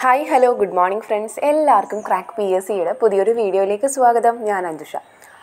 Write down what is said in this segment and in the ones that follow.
hi hello good morning friends എല്ലാവർക്കും crack P S സിയുടെ പുതിയൊരു വീഡിയോയിലേക്ക് സ്വാഗതം ഞാൻ അഞ്ജുഷ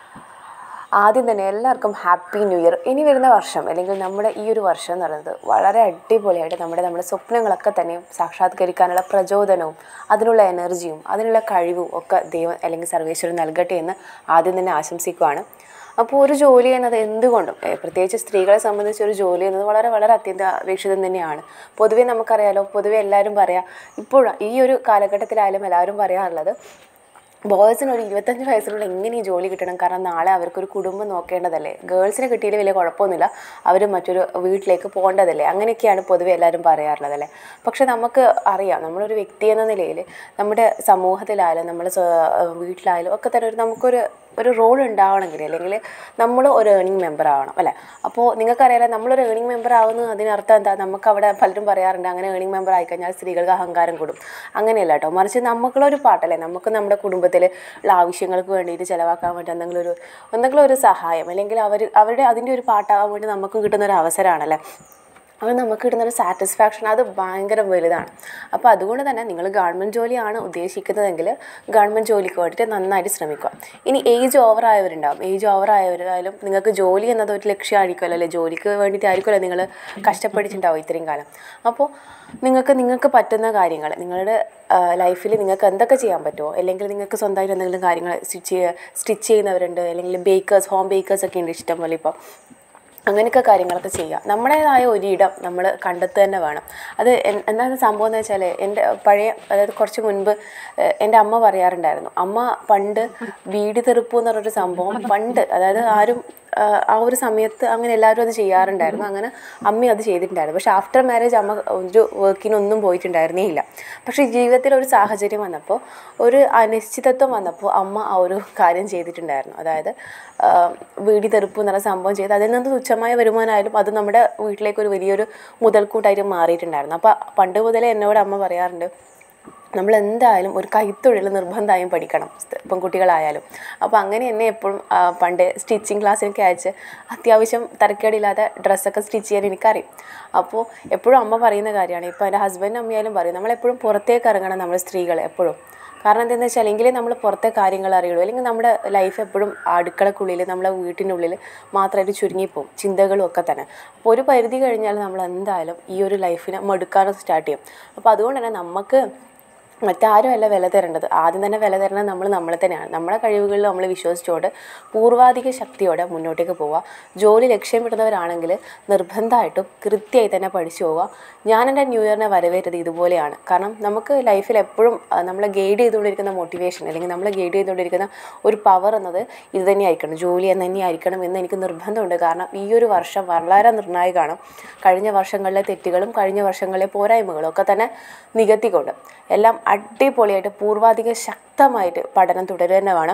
ആദ്യം തന്നെ എല്ലാവർക്കും ഹാപ്പി ന്യൂ ഇയർ ഇനി വരുന്ന വർഷം അല്ലെങ്കിൽ നമ്മുടെ ഈ ഒരു വർഷം എന്ന് പറയുന്നത് വളരെ അടിപൊളിയായിട്ട് നമ്മുടെ നമ്മുടെ സ്വപ്നങ്ങളൊക്കെ തന്നെ സാക്ഷാത്കരിക്കാനുള്ള പ്രചോദനവും അതിനുള്ള എനർജിയും അതിനുള്ള കഴിവും ഒക്കെ ദൈവം അല്ലെങ്കിൽ സർവേശ്വരൻ നൽകട്ടെ എന്ന് ആദ്യം തന്നെ ആശംസിക്കുകയാണ് അപ്പോൾ ഒരു ജോലി എന്നത് എന്തുകൊണ്ടും ഏ, പ്രത്യേകിച്ച് സ്ത്രീകളെ സംബന്ധിച്ച് ഒരു ജോലി എന്നത് വളരെ വളരെ അത്യന്താപേക്ഷിതം തന്നെയാണ് പൊതുവേ നമുക്കറിയാലോ പൊതുവേ എല്ലാവരും പറയാം ഇപ്പോഴും ഈ ഒരു കാലഘട്ടത്തിലായാലും എല്ലാവരും പറയാറുള്ളത് ബോയ്സിന് ഒരു ഇരുപത്തഞ്ച് വയസ്സിലുള്ള എങ്ങനെ ഈ ജോലി കിട്ടണം കാരണം നാളെ അവർക്കൊരു കുടുംബം നോക്കേണ്ടതല്ലേ ഗേൾസിന് കിട്ടിയതിൽ വലിയ കുഴപ്പമൊന്നുമില്ല അവർ മറ്റൊരു വീട്ടിലേക്ക് പോകേണ്ടതല്ലേ അങ്ങനെയൊക്കെയാണ് പൊതുവെ എല്ലാവരും പറയാറുള്ളത് അല്ലേ പക്ഷെ നമുക്ക് അറിയാം നമ്മളൊരു വ്യക്തി എന്ന നിലയിൽ നമ്മുടെ സമൂഹത്തിലായാലും നമ്മുടെ സ്വ- വീട്ടിലായാലും ഒക്കെ തന്നെ ഒരു നമുക്കൊരു ഒരു റോൾ ഉണ്ടാവണമെങ്കിൽ അല്ലെങ്കിൽ നമ്മൾ ഒരു ഏണിംഗ് മെമ്പർ ആവണം അല്ലേ അപ്പോൾ നിങ്ങൾക്കറിയാലോ നമ്മളൊരു ഏണിംഗ് മെമ്പർ ആവുന്നത് അതിനർത്ഥം എന്താ നമുക്ക് അവിടെ പലരും പറയാറുണ്ട് അങ്ങനെ ഏണിംഗ് മെമ്പർ ആയിക്കഴിഞ്ഞാൽ സ്ത്രീകൾക്ക് അഹങ്കാരം കൂടും അങ്ങനെയല്ല കേട്ടോ മറിച്ച് നമുക്കുള്ളൊരു പാട്ടല്ലേ നമുക്ക് നമ്മുടെ കുടുംബത്തിൽ ഉള്ള ആവശ്യങ്ങൾക്ക് വേണ്ടിയിട്ട് ചിലവാക്കാൻ വേണ്ടി എന്തെങ്കിലും ഒരു എന്തെങ്കിലും ഒരു സഹായം അല്ലെങ്കിൽ അവർ അവരുടെ അതിൻ്റെ ഒരു പാട്ടാകാൻ വേണ്ടി നമുക്കും കിട്ടുന്ന ഒരു അവസരമാണല്ലേ അത് നമുക്ക് കിട്ടുന്നൊരു സാറ്റിസ്ഫാക്ഷൻ അത് ഭയങ്കര വലുതാണ് അപ്പോൾ അതുകൊണ്ട് തന്നെ നിങ്ങൾ ഗവൺമെൻറ് ജോലിയാണ് ഉദ്ദേശിക്കുന്നതെങ്കിൽ ഗവൺമെൻറ് ജോലിക്ക് വേണ്ടിയിട്ട് നന്നായിട്ട് ശ്രമിക്കുക ഇനി ഏജ് ഓവർ ആയവരുണ്ടാവും ഏജ് ഓവർ ആയവരായാലും നിങ്ങൾക്ക് ജോലി എന്നത് ഒരു ലക്ഷ്യമായിരിക്കുമല്ലോ അല്ലേ ജോലിക്ക് വേണ്ടിയിട്ടായിരിക്കുമല്ലോ നിങ്ങൾ കഷ്ടപ്പെട്ടിട്ടുണ്ടാവും ഇത്രയും കാലം അപ്പോൾ നിങ്ങൾക്ക് നിങ്ങൾക്ക് പറ്റുന്ന കാര്യങ്ങൾ നിങ്ങളുടെ ലൈഫിൽ നിങ്ങൾക്ക് എന്തൊക്കെ ചെയ്യാൻ പറ്റുമോ അല്ലെങ്കിൽ നിങ്ങൾക്ക് സ്വന്തമായിട്ട് എന്തെങ്കിലും കാര്യങ്ങൾ സ്റ്റിച്ച് സ്റ്റിച്ച് ചെയ്യുന്നവരുണ്ട് അല്ലെങ്കിൽ ബേക്കേഴ്സ് ഹോം ബേക്കേഴ്സ് ഒക്കെ ഉണ്ട് ഇഷ്ടം പോലെ ഇപ്പോൾ അങ്ങനെയൊക്കെ കാര്യങ്ങളൊക്കെ ചെയ്യുക നമ്മുടേതായ ഒരിടം നമ്മൾ കണ്ടെത്തുക തന്നെ വേണം അത് എൻ- എന്താണ് സംഭവം എന്ന് വെച്ചാൽ എൻ്റെ പഴയ അതായത് കുറച്ച് മുൻപ് ഏഹ്, എൻ്റെ അമ്മ പറയാറുണ്ടായിരുന്നു അമ്മ പണ്ട് വീട് തെറുപ്പ് എന്ന് പറഞ്ഞൊരു സംഭവം പണ്ട് അതായത് ആരും ആഹ്, ആ ഒരു സമയത്ത് അങ്ങനെ എല്ലാവരും അത് ചെയ്യാറുണ്ടായിരുന്നു അങ്ങനെ അമ്മ അത് ചെയ്തിട്ടുണ്ടായിരുന്നു പക്ഷേ ആഫ്റ്റർ മാരേജ് അമ്മ ഒരു വർക്കിനൊന്നും പോയിട്ടുണ്ടായിരുന്നേ ഇല്ല പക്ഷേ ജീവിതത്തിൽ ഒരു സാഹചര്യം വന്നപ്പോൾ ഒരു അനിശ്ചിതത്വം വന്നപ്പോൾ അമ്മ ആ ഒരു കാര്യം ചെയ്തിട്ടുണ്ടായിരുന്നു അതായത് ആഹ്, വീടി തെറുപ്പ് എന്നുള്ള സംഭവം ചെയ്ത് അതിൽ നിന്ന് തുച്ഛമായ വരുമാനമായാലും അത് നമ്മുടെ വീട്ടിലേക്ക് ഒരു വലിയൊരു മുതൽക്കൂട്ടായിട്ട് മാറിയിട്ടുണ്ടായിരുന്നു അപ്പോൾ പണ്ട് മുതലേ എന്നോട് അമ്മ പറയാറുണ്ട് നമ്മൾ എന്തായാലും ഒരു കൈത്തൊഴിൽ നിർബന്ധമായും പഠിക്കണം സ്ത- പെൺകുട്ടികളായാലും അപ്പോൾ അങ്ങനെ എന്നെ എപ്പോഴും ആ, പണ്ട് സ്റ്റിച്ചിങ് ക്ലാസ്സിനൊക്കെ അയച്ച് അത്യാവശ്യം തരക്കേടില്ലാതെ ഡ്രസ്സൊക്കെ സ്റ്റിച്ച് ചെയ്യാൻ എനിക്കറിയും അപ്പോൾ എപ്പോഴും അമ്മ പറയുന്ന കാര്യമാണ് ഇപ്പോൾ എൻ്റെ ഹസ്ബൻഡ് അമ്മയാലും പറയും നമ്മളെപ്പോഴും പുറത്തേക്ക് ഇറങ്ങണം നമ്മൾ സ്ത്രീകൾ എപ്പോഴും കാരണം എന്താണെന്ന് വെച്ചാൽ എങ്കിലേ നമ്മൾ പുറത്തെ കാര്യങ്ങൾ അറിയുള്ളൂ അല്ലെങ്കിൽ നമ്മുടെ ലൈഫ് എപ്പോഴും അടുക്കളക്കുള്ളിൽ നമ്മളെ വീട്ടിനുള്ളിൽ മാത്രമായിട്ട് ചുരുങ്ങിപ്പോവും ചിന്തകളും ഒക്കെ തന്നെ അപ്പോൾ ഒരു പരിധി കഴിഞ്ഞാൽ നമ്മൾ എന്തായാലും ഈ ഒരു ലൈഫിനെ മടുക്കാനും സ്റ്റാർട്ട് ചെയ്യും അപ്പോൾ അതുകൊണ്ട് തന്നെ നമുക്ക് മറ്റാരും അല്ല വില തരേണ്ടത് ആദ്യം തന്നെ വില തരുന്നത് നമ്മൾ നമ്മളെ തന്നെയാണ് നമ്മുടെ കഴിവുകളിൽ നമ്മൾ വിശ്വസിച്ചുകൊണ്ട് പൂർവാധിക ശക്തിയോടെ മുന്നോട്ടേക്ക് പോവുക ജോലി ലക്ഷ്യമിടുന്നവരാണെങ്കിൽ നിർബന്ധമായിട്ടും കൃത്യമായി തന്നെ പഠിച്ചു പോവുക ഞാൻ എൻ്റെ ന്യൂ ഇയറിനെ വരവേറ്റത് ഇതുപോലെയാണ് കാരണം നമുക്ക് ലൈഫിൽ എപ്പോഴും ആ, നമ്മളെ ഗൈഡ് ചെയ്തുകൊണ്ടിരിക്കുന്ന മോട്ടിവേഷൻ അല്ലെങ്കിൽ നമ്മളെ ഗൈഡ് ചെയ്തുകൊണ്ടിരിക്കുന്ന ഒരു പവർ എന്നത് ഇത് തന്നെ ആയിരിക്കണം ജോലി എന്ന് തന്നെ ആയിരിക്കണം എന്ന് എനിക്ക് നിർബന്ധമുണ്ട് കാരണം ഈ ഒരു വർഷം വളരെ നിർണായകമാണ് കഴിഞ്ഞ വർഷങ്ങളിലെ തെറ്റുകളും കഴിഞ്ഞ വർഷങ്ങളിലെ പോരായ്മകളും ഒക്കെ തന്നെ നികത്തിക്കൊണ്ട് എല്ലാം അടിപൊളിയായിട്ട് പൂർവാധിക ശക്തമായിട്ട് പഠനം തുടരുക തന്നെ വേണം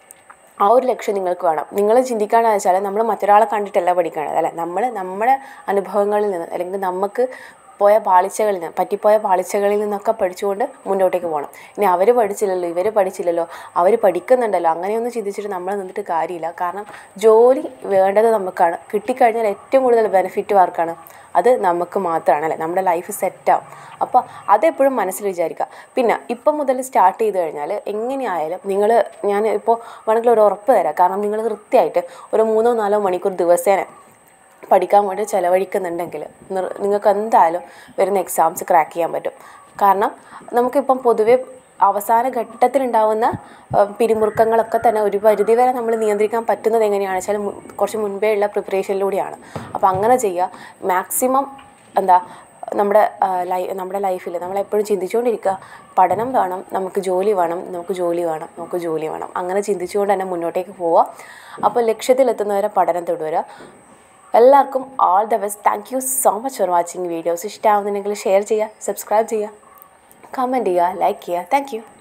ആ ഒരു ലക്ഷ്യം നിങ്ങൾക്ക് വേണം നിങ്ങൾ ചിന്തിക്കുകയാണെന്ന് വെച്ചാൽ നമ്മൾ മറ്റൊരാളെ കണ്ടിട്ടല്ല പഠിക്കേണ്ടത് അല്ലേ നമ്മൾ നമ്മുടെ അനുഭവങ്ങളിൽ നിന്ന് അല്ലെങ്കിൽ നമുക്ക് പോയ പാളിച്ചകളിൽ നിന്ന് പറ്റിപ്പോയ പാളിച്ചകളിൽ നിന്നൊക്കെ പഠിച്ചുകൊണ്ട് മുന്നോട്ടേക്ക് പോകണം ഇനി അവർ പഠിച്ചില്ലല്ലോ ഇവർ പഠിച്ചില്ലല്ലോ അവർ പഠിക്കുന്നുണ്ടല്ലോ അങ്ങനെയൊന്നും ചിന്തിച്ചിട്ട് നമ്മൾ നിന്നിട്ട് കാര്യമില്ല കാരണം ജോലി വേണ്ടത് നമുക്കാണ് കിട്ടിക്കഴിഞ്ഞാൽ ഏറ്റവും കൂടുതൽ ബെനിഫിറ്റ് ആർക്കാണ് അത് നമുക്ക് മാത്രമാണ് അല്ലേ നമ്മുടെ ലൈഫ് സെറ്റാവും അപ്പോൾ അതെപ്പോഴും മനസ്സിൽ വിചാരിക്കുക പിന്നെ ഇപ്പം മുതൽ സ്റ്റാർട്ട് ചെയ്ത് കഴിഞ്ഞാൽ എങ്ങനെയായാലും നിങ്ങൾ ഞാൻ ഇപ്പോൾ വേണമെങ്കിൽ ഒരു ഉറപ്പ് തരാം കാരണം നിങ്ങൾ കൃത്യമായിട്ട് ഒരു മൂന്നോ നാലോ മണിക്കൂർ ദിവസേന പഠിക്കാൻ വേണ്ടി ചിലവഴിക്കുന്നുണ്ടെങ്കിൽ നിർ- നിങ്ങൾക്ക് എന്തായാലും വരുന്ന എക്സാംസ് ക്രാക്ക് ചെയ്യാൻ പറ്റും കാരണം നമുക്കിപ്പം പൊതുവെ അവസാന ഘട്ടത്തിലുണ്ടാവുന്ന ആ, പിരിമുറുക്കങ്ങളൊക്കെ തന്നെ ഒരു പരിധി വരെ നമ്മൾ നിയന്ത്രിക്കാൻ പറ്റുന്നത് എങ്ങനെയാണെന്ന് വെച്ചാൽ മു- കുറച്ച് മുൻപേ ഉള്ള പ്രിപ്പറേഷനിലൂടെയാണ് അപ്പോൾ അങ്ങനെ ചെയ്യുക മാക്സിമം എന്താ നമ്മുടെ ആ, ലൈ നമ്മുടെ ലൈഫിൽ നമ്മളെപ്പോഴും ചിന്തിച്ചുകൊണ്ടിരിക്കുക പഠനം വേണം നമുക്ക് ജോലി വേണം നമുക്ക് ജോലി വേണം നമുക്ക് ജോലി വേണം അങ്ങനെ ചിന്തിച്ചുകൊണ്ട് തന്നെ മുന്നോട്ടേക്ക് പോവുക അപ്പോൾ ലക്ഷ്യത്തിലെത്തുന്നവരെ പഠനം തുടരുക എല്ലാവർക്കും all the best thank you so much for watching videos ഇഷ്ടമാവുന്നുണ്ടെങ്കിൽ ഷെയർ ചെയ്യുക സബ്സ്ക്രൈബ് ചെയ്യുക കമൻറ്റ് ചെയ്യുക ലൈക്ക് ചെയ്യുക താങ്ക് യു